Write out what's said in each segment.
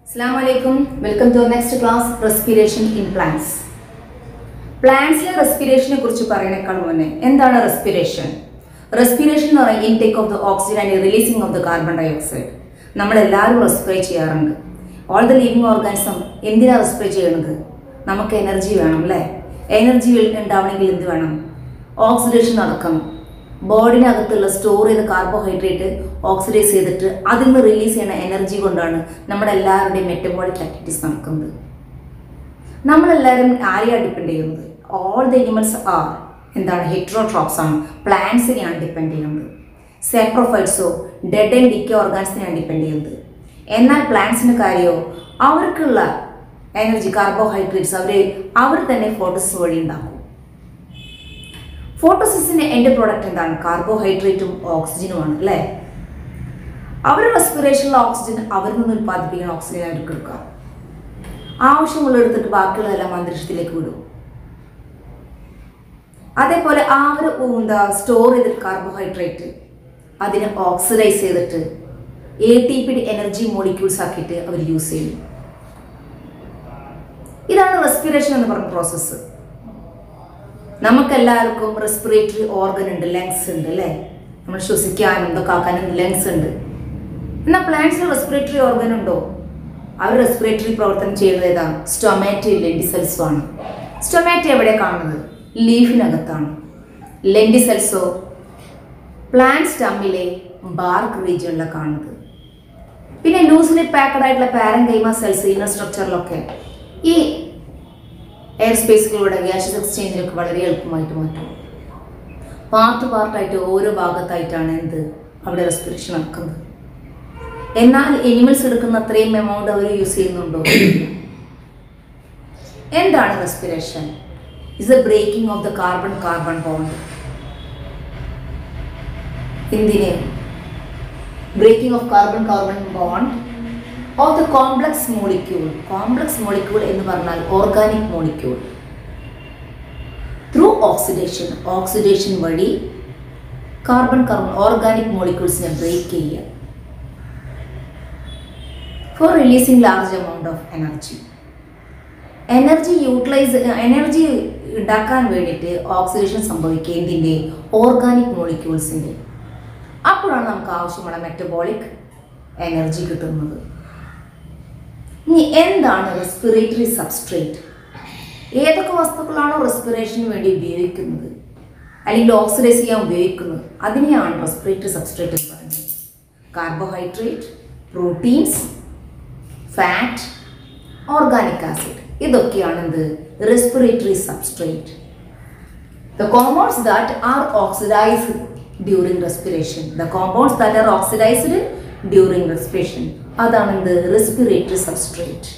അസ്സാം വലൈക്കും welcome to next class respiration in plants പ്ലാന്റ്സിലെ റെസ്പിറേഷനെ കുറിച്ച് പറയുന്നേക്കാൾ മുന്നേ എന്താണ് റെസ്പിറേഷൻ റെസ്പിറേഷൻ എന്ന് പറയുന്നത് intake of the oxygen and releasing of the carbon dioxide നമ്മൾ എല്ലാവരും റെസ്പിറേറ്റ് ചെയ്യാറുണ്ട് ഓൾ ദ ലിവിങ് ഓർഗാനിസം എന്തിനാണ് റെസ്പിറേറ്റ് ചെയ്യുന്നത് നമുക്ക് എനർജി വേണം അല്ലേ എനർജി ഉണ്ടാവണമെങ്കിൽ എന്ത് വേണം ഓക്സിഡേഷൻ നടക്കണം ബോഡിനകത്തുള്ള സ്റ്റോർ ചെയ്ത കാർബോഹൈഡ്രേറ്റ് ഓക്സിഡൈസ് ചെയ്തിട്ട് അതിൽ നിന്ന് റിലീസ് ചെയ്യുന്ന എനർജി കൊണ്ടാണ് നമ്മുടെ എല്ലാവരുടെയും മെറ്റബോളിക് ആക്ടിവിറ്റീസ് നടക്കുന്നത് നമ്മളെല്ലാവരും ആരെയാണ് ഡിപ്പെൻഡ് ചെയ്യുന്നത് ഓൾ ദ എനിമൽസ് ആർ എന്താണ് ഹെട്രോട്രോപ്സ് ആണ് പ്ലാന്റ്സിനെയാണ് ഡിപ്പെൻഡ് ചെയ്യുന്നത് സാപ്രോഫൈറ്റ്സോ ഡെഡ് ആൻഡ് ഡിക്കെ ഓർഗാൻസിനെയാണ് ഡിപ്പെൻഡ് ചെയ്യുന്നത് എന്നാൽ പ്ലാന്റ്സിൻ്റെ കാര്യമോ അവർക്കുള്ള എനർജി കാർബോഹൈഡ്രേറ്റ്സ് അവർ അവർ തന്നെ ഫോട്ടോസ് വഴി ഉണ്ടാക്കും ഫോട്ടോസിസിന്റെ എൻഡ് പ്രോഡക്റ്റ് എന്താണ് കാർബോഹൈഡ്രേറ്റും ഓക്സിജനുമാണ് അല്ലേ അവർ റെസ്പിറേഷനിലുള്ള ഓക്സിജൻ അവരിൽ നിന്ന് ഉൽപ്പാദിപ്പിക്കുന്ന ഓക്സിജൻ അവർക്ക് എടുക്കാം ആവശ്യമുള്ള എടുത്തിട്ട് ബാക്കിയുള്ളതെല്ലാം അന്തരീക്ഷത്തിലേക്ക് വിടും അതേപോലെ ആ ഒരു എന്താ സ്റ്റോർ ചെയ്തിട്ട് കാർബോഹൈഡ്രേറ്റ് അതിനെ ഓക്സിഡൈസ് ചെയ്തിട്ട് A T P energy molecules ആക്കിയിട്ട് അവർ യൂസ് ചെയ്യും ഇതാണ് റെസ്പിറേഷൻ എന്ന് പറഞ്ഞ പ്രോസസ്സ് നമുക്കെല്ലാവർക്കും റെസ്പിറേറ്ററി ഓർഗൻ ഉണ്ട് ലങ്സ് ഉണ്ട് അല്ലേ നമ്മൾ ശ്വസിക്കാനും ഇതൊക്കെ ആക്കാനും ലങ്സ് ഉണ്ട് എന്നാൽ പ്ലാന്റ്സിൽ റെസ്പിറേറ്ററി ഓർഗൻ ഉണ്ടോ അവർ റെസ്പിറേറ്ററി പ്രവർത്തനം ചെയ്യുന്നത് ഏതാ സ്റ്റൊമാറ്റോ ലെൻഡിസെൽസോ ആണ് സ്റ്റൊമാറ്റോ എവിടെ കാണുന്നത് ലീഫിനകത്താണ് ലെൻഡിസെൽസോ പ്ലാന്റ് സ്റ്റമ്മിലെ ബാർക്ക് റീജിയണിലാണ് കാണുന്നത് പിന്നെ ലൂസിലി പാക്കഡ് ആയിട്ടുള്ള പാരൻകൈമ സെൽസ് ഇന്നർ സ്ട്രക്ചറിലൊക്കെ ഈ എയർ സ്പേസുകളുടെ ഗ്യാസസ് എക്സ്ചേഞ്ചിലൊക്കെ വളരെ എളുപ്പമായിട്ട് മാറ്റും പാർട്ട് പാർട്ടായിട്ട് ഓരോ ഭാഗത്തായിട്ടാണ് എന്ത് അവിടെ റെസ്പിറേഷൻ നടക്കുന്നത് എന്നാൽ എനിമൽസ് എടുക്കുന്ന അത്രയും എമൗണ്ട് അവർ യൂസ് ചെയ്യുന്നുണ്ടോ എന്താണ് respiration is a breaking of the carbon carbon bond എന്തിന് breaking of carbon carbon bond of the complex molecule complex molecule എന്ന് പറഞ്ഞാൽ organic molecule through oxidation oxidation വഴി കാർബൺ കാർബൺ ഓർഗാനിക് മോളിക്യൂൾസിനെ break ചെയ്യുക for releasing large amount of energy energy utilise energy ഉണ്ടാക്കാൻ വേണ്ടിയിട്ട് oxidation സംഭവിക്കുക എന്തിൻ്റെ ഓർഗാനിക് മോളിക്യൂൾസിൻ്റെ അപ്പോഴാണ് നമുക്ക് ആവശ്യമുള്ള മെറ്റബോളിക് എനർജി കിട്ടുന്നത് ഇനി എന്താണ് റെസ്പിറേറ്ററി സബ്സ്ട്രേറ്റ് ഏതൊക്കെ വസ്തുക്കളാണോ റെസ്പിറേഷന് വേണ്ടി ഉപയോഗിക്കുന്നത് അല്ലെങ്കിൽ ഓക്സിഡൈസ് ചെയ്യാൻ ഉപയോഗിക്കുന്നത് അതിനെയാണ് റെസ്പിറേറ്ററി സബ്സ്ട്രേറ്റ് എന്ന് പറയുന്നത് carbohydrate proteins fat organic acid ഇതൊക്കെയാണ് എന്ത് respiratory substrate the compounds that are oxidised during respiration the compounds that are oxidised during respiration അതാണ് എന്ത് റെസ്പിറേറ്ററി സബ്സ്ട്രേറ്റ്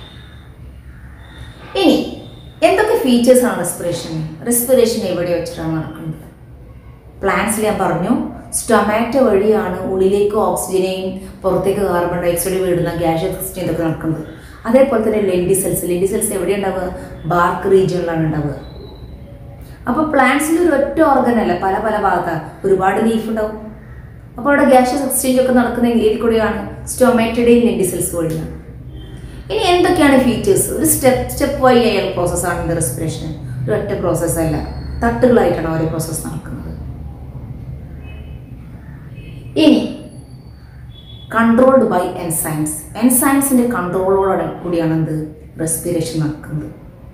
ഇനി എന്തൊക്കെ ഫീച്ചേഴ്സ് ആണ് റെസ്പിറേഷൻ റെസ്പിറേഷൻ എവിടെ വെച്ചിട്ടാണ് നടക്കുന്നത് പ്ലാന്റ്സിൽ ഞാൻ പറഞ്ഞു സ്റ്റൊമാറ്റോ വഴിയാണ് ഉള്ളിലേക്ക് ഓക്സിജനെയും പുറത്തേക്ക് കാർബൺ ഡയോക്സൈഡ് വിടുന്ന ഗ്യാസ് എക്സിസ്റ്റൻ ഇതൊക്കെ നടക്കുന്നത് അതേപോലെ തന്നെ ലെൻഡി സെൽസ് ലെൻഡി സെൽസ് എവിടെ ഉണ്ടാവുക ബാർക്ക് റീജിയണിലാണ് ഉണ്ടാവുക അപ്പോൾ പ്ലാന്റ്സിൽ ഒരു ഒറ്റ ഓർഗൻ അല്ല പല പല ഭാഗത്താണ് ഒരുപാട് ലീഫ് ഉണ്ടാവും അപ്പോൾ അവിടെ ഗ്യാഷ്യസ് എക്സ്ചേഞ്ച് ഒക്കെ നടക്കുന്ന ഏതിൽ കൂടെയാണ് സ്റ്റൊമാറ്റോയുടെയും ലെൻഡിസെൽസ് വഴിയാണ് ഇനി എന്തൊക്കെയാണ് ഫീച്ചേഴ്സ് ഒരു സ്റ്റെപ്പ് സ്റ്റെപ്പ് വൈ ആയ പ്രോസസ്സാണ് ഇത് റെസ്പിറേഷൻ ഒരു ഒറ്റ പ്രോസസ്സ് അല്ല തട്ടുകളായിട്ടാണ് ഓരോ പ്രോസസ്സ് നടക്കുന്നത് ഇനി കൺട്രോൾഡ് ബൈ എൻസൈംസ് എൻസൈംസിന്റെ കൺട്രോളോടെ കൂടിയാണ് എന്ത് റെസ്പിറേഷൻ നടക്കുന്നത്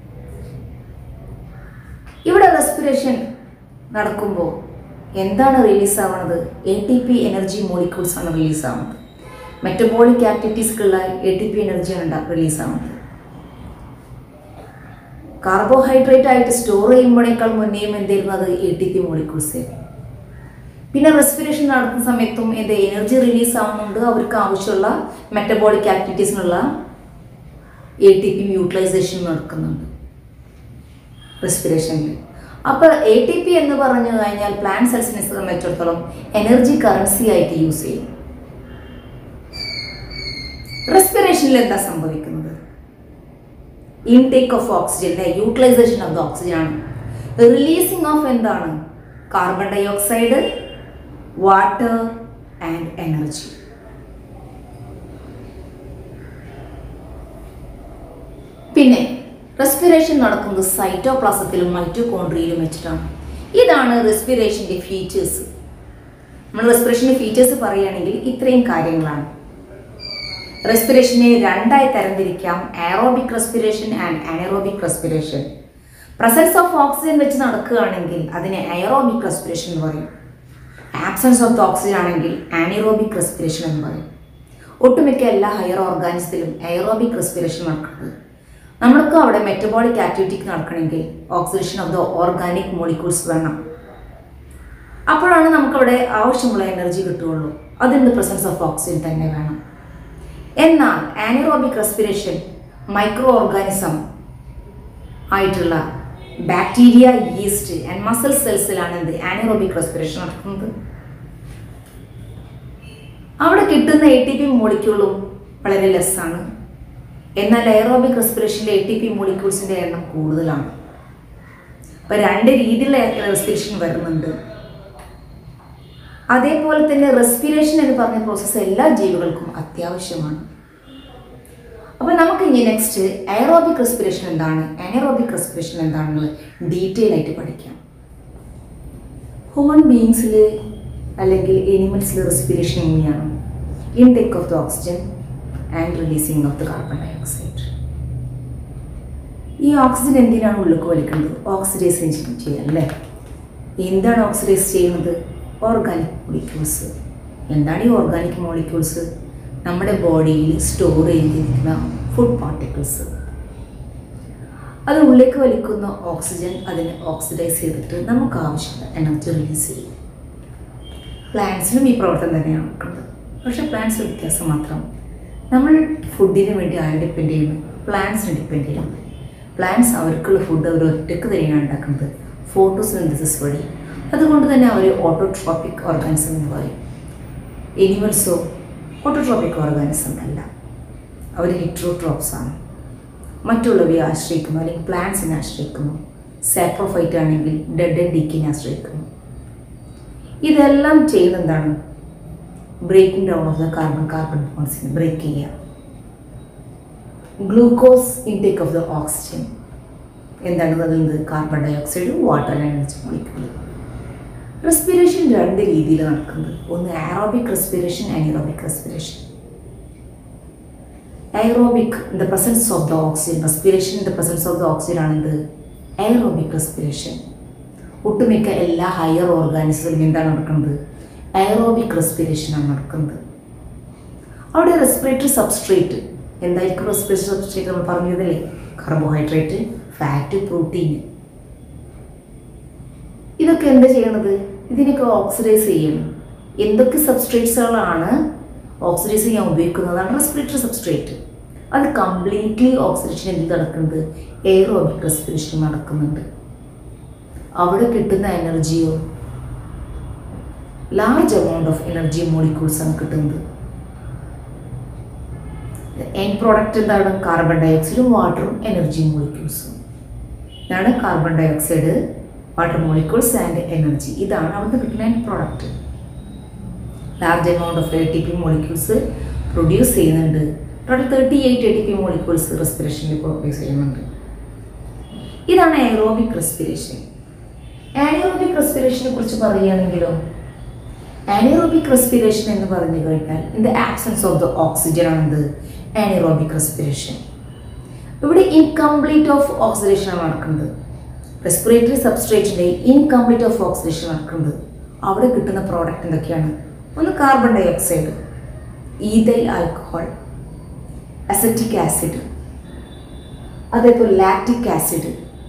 ഇവിടെ റെസ്പിറേഷൻ നടക്കുമ്പോൾ എന്താണ് റിലീസ് ആവുന്നത് A T P energy molecules ആണ് റിലീസ് ആവുന്നത് മെറ്റബോളിക് ആക്ടിവിറ്റീസ്ക്കുള്ള എ ടി പി എനർജിയാണ് റിലീസ് ആവുന്നത് കാർബോഹൈഡ്രേറ്റ് ആയിട്ട് സ്റ്റോർ ചെയ്യുമ്പോഴേക്കാൾ മുന്നേയും എന്തായിരുന്നത് എ ടി പി മോളിക്യൂൾസ് പിന്നെ റെസ്പിറേഷൻ നടത്തുന്ന സമയത്തും എന്ത് എനർജി റിലീസ് ആവുന്നുണ്ട് അവർക്ക് ആവശ്യമുള്ള മെറ്റബോളിക് ആക്ടിവിറ്റീസിനുള്ള എ ടി പി യൂട്ടിലൈസേഷൻ നടക്കുന്നുണ്ട് റെസ്പിറേഷനിൽ അപ്പോൾ എ ടി പി എന്ന് പറഞ്ഞു കഴിഞ്ഞാൽ പ്ലാന്റ് സെൽസിനെ സംബന്ധിച്ചിടത്തോളം എനർജി കറൻസി ആയിട്ട് യൂസ് ചെയ്യും റെസ്പിറേഷനിൽ എന്താ സംഭവിക്കുന്നത് intake of oxygen utilisation of the oxygen ആണ് റിലീസിങ് ഓഫ് എന്താണ് carbon dioxide water and energy പിന്നെ റെസ്പിറേഷൻ നടക്കുന്നത് സൈറ്റോപ്ലാസത്തിലും മൈറ്റോകോൺട്രിയയിലും വെച്ചിട്ടാണ് ഇതാണ് റെസ്പിറേഷൻ്റെ ഫീച്ചേഴ്സ് നമ്മൾ റെസ്പിറേഷൻ്റെ ഫീച്ചേഴ്സ് പറയുകയാണെങ്കിൽ ഇത്രയും കാര്യങ്ങളാണ് റെസ്പിറേഷനെ രണ്ടായി തരംതിരിക്കാം aerobic respiration and anaerobic respiration presence of oxygen വെച്ച് നടക്കുകയാണെങ്കിൽ അതിനെ എയറോബിക് റെസ്പിറേഷൻ എന്ന് പറയും ആബ്സൻസ് ഓഫ് ദ ഓക്സിജൻ ആണെങ്കിൽ ആനിറോബിക് റെസ്പിറേഷൻ എന്ന് പറയും ഒട്ടുമിക്ക എല്ലാ ഹയർ ഓർഗാനിസത്തിലും എയറോബിക് റെസ്പിറേഷൻ നടക്കുന്നത് നമ്മൾക്ക് അവിടെ മെറ്റബോളിക് ആക്ടിവിറ്റിക്ക് നടക്കണമെങ്കിൽ oxidation of the organic molecules വേണം അപ്പോഴാണ് നമുക്കവിടെ ആവശ്യമുള്ള എനർജി കിട്ടുകയുള്ളൂ അതിൻ്റെ പ്രസൻസ് ഓഫ് ഓക്സിജൻ തന്നെ വേണം എന്നാൽ ആനിറോബിക് റെസ്പിറേഷൻ മൈക്രോ ഓർഗാനിസം ആയിട്ടുള്ള ബാക്ടീരിയ ഈസ്റ്റ് ആൻഡ് മസിൽ സെൽസിലാണ് എന്ത് ആനിറോബിക് റെസ്പിറേഷൻ നടക്കുന്നത് അവിടെ കിട്ടുന്ന എ ടി പി മോളിക്യൂളും വളരെ ലെസ്സാണ് എന്നാൽ എയറോബിക് റെസ്പിറേഷനിലെ എ ടി പി മോളിക്യൂൾസിൻ്റെ എണ്ണം കൂടുതലാണ് അപ്പോൾ രണ്ട് രീതിയിലുള്ള റെസ്പിറേഷൻ വരുന്നുണ്ട് അതേപോലെ തന്നെ റെസ്പിറേഷൻ എന്ന് പറഞ്ഞ പ്രോസസ്സ് എല്ലാ ജീവികൾക്കും അത്യാവശ്യമാണ് അപ്പോൾ നമുക്ക് ഇനി നെക്സ്റ്റ് എയറോബിക് റെസ്പിറേഷൻ എന്താണ് അനറോബിക് റെസ്പിറേഷൻ എന്താണെന്ന് ഡീറ്റെയിൽ ആയിട്ട് പഠിക്കാം ഹ്യൂമൻ ബീങ്സിൽ അല്ലെങ്കിൽ എനിമൽസിൽ റെസ്പിറേഷൻ എങ്ങനെയാണ് intake of the oxygen and releasing of the carbon dioxide ഈ ഓക്സിജൻ എന്തിനാണ് ഉള്ളിലേക്ക് വലിക്കുന്നത് ഓക്സിഡൈസ് ചെയ്യാൻ അല്ലേ എന്താണ് ഓക്സിഡൈസ് ചെയ്യുന്നത് ഓർഗാനിക് മോളിക്യൂൾസ് എന്താണ് ഈ ഓർഗാനിക് മോളിക്യൂൾസ് നമ്മുടെ ബോഡിയിൽ സ്റ്റോർ ചെയ്തിരിക്കുന്ന ഫുഡ് പാർട്ടിക്കിൾസ് അത് ഉള്ളിലേക്ക് വലിക്കുന്ന ഓക്സിജൻ അതിനെ ഓക്സിഡൈസ് ചെയ്തിട്ട് നമുക്ക് ആവശ്യമുള്ള എനർജി റിലീസ് ചെയ്യും പ്ലാന്റ്സിനും ഈ പ്രവർത്തനം തന്നെയാണ് നടക്കുന്നത് പക്ഷേ പ്ലാന്റ്സ് വ്യത്യാസം മാത്രം നമ്മൾ ഫുഡിന് വേണ്ടി ആരെ ഡിപ്പെൻഡ് ചെയ്യുന്നു പ്ലാന്റ്സിനെ ഡിപ്പെൻഡ് ചെയ്യുന്നു പ്ലാന്റ്സ് അവർക്കുള്ള ഫുഡ് അവർ ഒറ്റയ്ക്ക് തന്നെയാണ് ഉണ്ടാക്കുന്നത് ഫോട്ടോസിന്തസിസ് വഴി അതുകൊണ്ട് തന്നെ അവർ ഓട്ടോട്രോപ്പിക് ഓർഗാനിസം എന്ന് പറയും എനിമൽസോ ഓട്ടോട്രോപ്പിക് ഓർഗാനിസം അല്ല അവർ ഹിട്രോട്രോപ്സ് ആണ് മറ്റുള്ളവയെ ആശ്രയിക്കുന്നു അല്ലെങ്കിൽ പ്ലാന്റ്സിനെ ആശ്രയിക്കുന്നു സാപ്രോഫൈറ്റ് ആണെങ്കിൽ ഡെഡ് ആൻഡ് ഡീക്കിനെ ആശ്രയിക്കുന്നു ഇതെല്ലാം ചെയ്യുന്ന എന്താണ് breaking down of the carbon carbon ബോൺസിനെ ബ്രേക്ക് ചെയ്യുക glucose intake of the oxygen എന്താണ് പറയുന്നത് കാർബൺ ഡൈ ഓക്സൈഡും വാട്ടർ എനർജി മോളിക്യൂൾ റെസ്പിറേഷൻ രണ്ട് രീതിയിൽ നടക്കുന്നത് ഒന്ന് aerobic respiration anaerobic respiration aerobic in the presence of the oxygen respiration in the presence of the oxygen ആണെന്ത് aerobic respiration ഒട്ടുമിക്ക എല്ലാ ഹയർ ഓർഗാനിസത്തിലും എന്താണ് നടക്കുന്നത് aerobic respiration ആണ് നടക്കുന്നത് അവിടെ റെസ്പിറേറ്ററി സബ്സ്ട്രേറ്റ് എന്തായിരിക്കും റെസ്പിറേറ്ററി സബ്സ്ട്രേറ്റ് നമ്മൾ പറഞ്ഞതല്ലേ കാർബോഹൈഡ്രേറ്റ് ഫാറ്റ് പ്രോട്ടീൻ ഇതൊക്കെ എന്താ ചെയ്യണത് ഇതിനൊക്കെ ഓക്സിഡൈസ് ചെയ്യണം എന്തൊക്കെ സബ്സ്ട്രേറ്റ്സുകളാണ് ഓക്സിഡൈസ് ചെയ്യാൻ ഉപയോഗിക്കുന്നതാണ് റെസ്പിറേറ്ററി സബ്സ്ട്രേറ്റ് അത് കംപ്ലീറ്റ്ലി ഓക്സിഡേഷൻ എന്ത് നടക്കുന്നത് എയറോബിക് റെസ്പിറേഷൻ നടക്കുന്നുണ്ട് അവിടെ കിട്ടുന്ന എനർജിയോ large amount of energy molecules ആണ് കിട്ടുന്നത് എൻ പ്രോഡക്റ്റ് എന്താണ് കാർബൺ ഡൈ ഓക്സൈഡും വാട്ടറും എനർജി മോളിക്യൂൾസും ഇതാണ് carbon dioxide water molecules and energy ഇതാണ് അവിടുന്ന് കിട്ടുന്ന end product large amount of A T P molecules produce ചെയ്യുന്നുണ്ട് total thirty eight A T P molecules റെസ്പിറേഷനിൽ പ്രൊഡ്യൂസ് ചെയ്യുന്നുണ്ട് ഇതാണ് എയറോബിക് റെസ്പിറേഷൻ ആനിറോബിക് റെസ്പിറേഷനെ കുറിച്ച് പറയുകയാണെങ്കിലോ ആനിറോബിക് റെസ്പിറേഷൻ എന്ന് പറഞ്ഞു കഴിഞ്ഞാൽ in the absence of the oxygen ആണെന്ത് ആനിറോബിക് റെസ്പിറേഷൻ ഇവിടെ ഇൻകംപ്ലീറ്റ് ഓഫ് ഓക്സിഡേഷൻ ആണ് നടക്കുന്നത് റെസ്പിറേറ്ററി സബ്സ്ട്രേറ്റിൻ്റെ ഇൻകംപ്ലീറ്റ് ഓഫ് ഓക്സിഡേഷൻ നടക്കുന്നത് അവിടെ കിട്ടുന്ന പ്രോഡക്റ്റ് എന്തൊക്കെയാണ് ഒന്ന് carbon dioxide ethyl alcohol acetic acid അതേപോലെ ലാക്റ്റിക് ആസിഡ്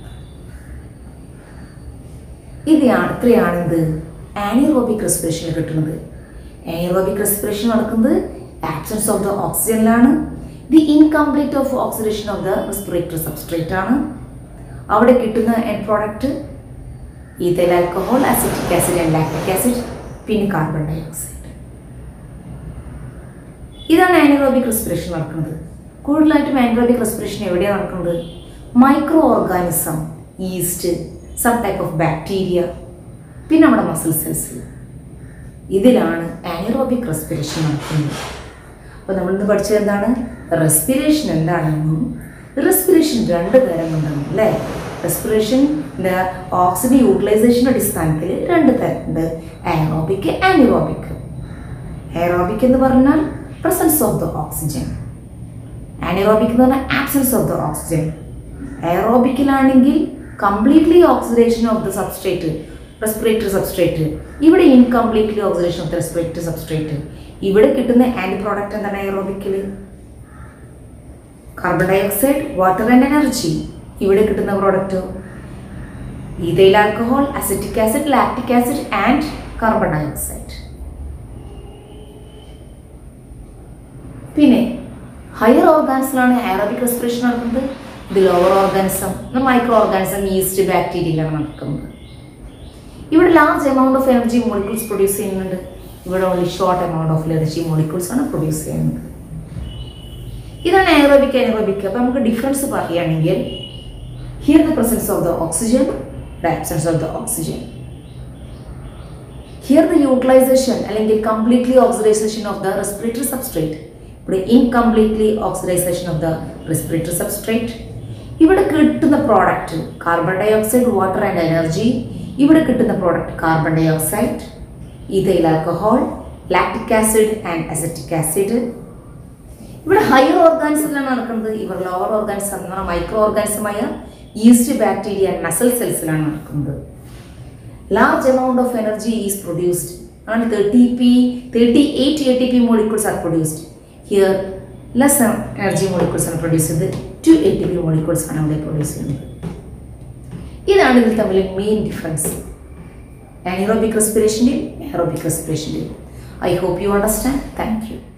ഇതാണ് ഇത്രയാണെന്ത് ആനിറോബിക് റെസ്പിറേഷനിൽ കിട്ടുന്നത് ആനിറോബിക് റെസ്പിറേഷൻ നടക്കുന്നത് ആബ്സെൻസ് ഓഫ് ദ ഓക്സിജനിലാണ് the incomplete of oxidation of the respiratory substrate ആണ് അവിടെ കിട്ടുന്ന end product ethyl alcohol acetic acid and lactic acid പിന്നെ കാർബൺ ഡൈ ഓക്സൈഡ് ഇതാണ് ആനിറോബിക് റെസ്പിറേഷൻ നടക്കുന്നത് കൂടുതലായിട്ടും ആനിറോബിക് റെസ്പിറേഷൻ എവിടെയാണ് നടക്കുന്നത് micro organism yeast some type of bacteria പിന്നെ നമ്മുടെ മസിൽ സെൽസ് ഇതിലാണ് ആനിറോബിക് റെസ്പിറേഷൻ നടക്കുന്നത് അപ്പോൾ നമ്മളിന്ന് പഠിച്ചത് എന്താണ് റെസ്പിറേഷൻ എന്താണെന്നും റെസ്പിറേഷൻ രണ്ട് തരമുണ്ടാകും അല്ലേ റെസ്പിറേഷൻ്റെ ഓക്സിജൻ യൂട്ടിലൈസേഷൻ അടിസ്ഥാനത്തിൽ രണ്ട് തരമുണ്ട് അയറോബിക് ആനിറോബിക് അയറോബിക് എന്ന് പറഞ്ഞാൽ presence of the oxygen anaerobic എന്ന് പറഞ്ഞാൽ ആബ്സെൻസ് ഓഫ് ദ ഓക്സിജൻ എയറോബിക്കിലാണെങ്കിൽ completely oxidation of the substrate respiratory substrate ഇവിടെ incompletely oxidation of the respiratory substrate ഇവിടെ കിട്ടുന്ന ആൻറ്റി പ്രോഡക്റ്റ് എന്താണ് എയറോബിക്കിൽ carbon dioxide water and energy ഇവിടെ കിട്ടുന്ന product ethyl alcohol acetic acid lactic acid and carbon dioxide പിന്നെ higher ഓർഗാൻസിലാണ് aerobic respiration നടക്കുന്നത് ഇത് lower organism micro organism yeast ബാക്ടീരിയയിലാണ് നടക്കുന്നത് ഇവിടെ large amount of energy molecules produce ചെയ്യുന്നുണ്ട് ഇവിടെ only short amount of energy molecules ആണ് പ്രൊഡ്യൂസ് ചെയ്യുന്നത് ഇതാണ് എയറോബിക് എനറോബിക് അപ്പോൾ നമുക്ക് ഡിഫറൻസ് പറയുകയാണെങ്കിൽ here the presence of the oxygen the absence of the oxygen here the utilisation അല്ലെങ്കിൽ completely oxidisation of the respiratory substrate ഇവിടെ incompletely oxidisation of the respiratory substrate ഇവിടെ കിട്ടുന്ന product carbon dioxide water and energy ഇവിടെ കിട്ടുന്ന product carbon dioxide ethyl alcohol lactic acid and acetic acid ഇവിടെ higher ഓർഗാനിസത്തിലാണ് നടക്കുന്നത് ഇവർ lower organism എന്ന് പറഞ്ഞാൽ മൈക്രോ ഓർഗാനിസമായ ഈസ്റ്റ് ബാക്ടീരിയ ആൻഡ് മസൽ സെൽസിലാണ് നടക്കുന്നത് large amount of energy is produced ആണ് thirty P thirty eight A T P molecules are produced here less energy molecules ആണ് പ്രൊഡ്യൂസ് ചെയ്ത് two A T P molecules ആണ് ഇവിടെ produce ചെയ്യുന്നത് ഇതാണ് ഇതിൽ തമ്മിൽ main difference anaerobic respiration, aerobic respiration. I hope you understand. Thank you.